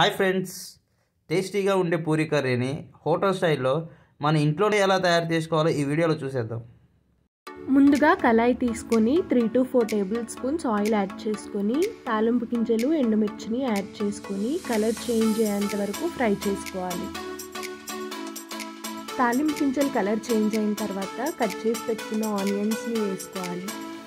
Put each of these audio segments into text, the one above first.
hi friends టేస్టీగా ఉండే పూరీ కర్రీని హోటల్ స్టైల్లో మన ఇంట్లోనే ఎలా తయారు చేసుకోవాలో ఈ వీడియోలో చూసేద్దాం ముందుగా కళాయి తీసుకొని three to four tablespoons oil add చేసుకొని తాలింపు గింజలు ఎండుమిర్చిని యాడ్ చేసుకొని కలర్ చేంజ్ అయ్యేంత వరకు ఫ్రై చేసుకోవాలి తాలింపు గింజలు కలర్ చేంజ్ అయిన తర్వాత కట్ చేసి పెట్టుకున్న ఆనియన్స్ని వేసుకోవాలి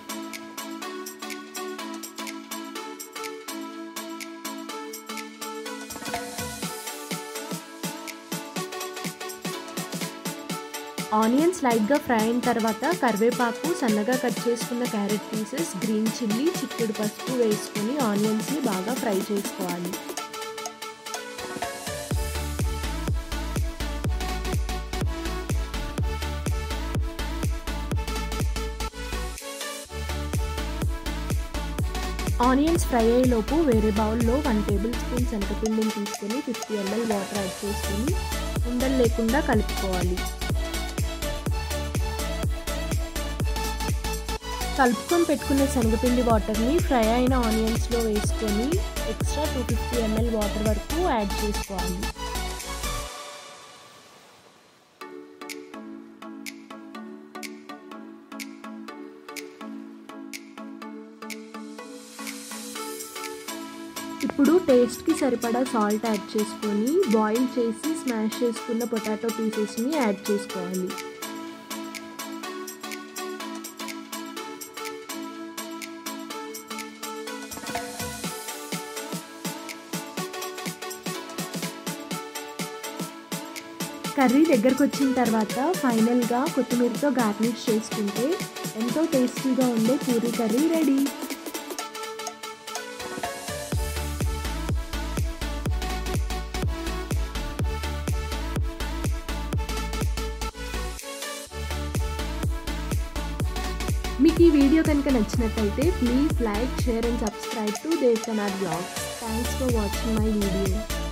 ఆనియన్స్ లైట్గా ఫ్రై అయిన తర్వాత కరివేపాకు సన్నగా కట్ చేసుకున్న క్యారెట్ పీసెస్ గ్రీన్ చిల్లీ చిక్కుడు పసుపు వేసుకొని ఆనియన్స్ని బాగా ఫ్రై చేసుకోవాలి ఆనియన్స్ ఫ్రై అయ్యేలోపు వేరే బౌల్లో వన్ టేబుల్ స్పూన్ శనగపిండిని తీసుకొని ఫిఫ్టీ ఎంఎల్ వాటర్ యాడ్ చేసుకొని ఉండలు లేకుండా కలుపుకోవాలి కలుపుకొని పెట్టుకున్న శనగపిండి వాటర్ని ఫ్రై అయిన ఆనియన్స్లో వేసుకొని extra two fifty ML water వరకు యాడ్ చేసుకోవాలి ఇప్పుడు టేస్ట్కి సరిపడా సాల్ట్ యాడ్ చేసుకొని బాయిల్ చేసి స్మాష్ చేసుకున్న పొటాటో పీసెస్ని యాడ్ చేసుకోవాలి కర్రీ దగ్గరకు వచ్చిన తర్వాత ఫైనల్గా కొత్తిమీరతో గార్నిష్ చేసుకుంటే ఎంతో టేస్టీగా ఉండే పూరీ కర్రీ రెడీ మీకు ఈ వీడియో కనుక నచ్చినట్టయితే please like share and subscribe to Deshnath blogs thanks for watching my video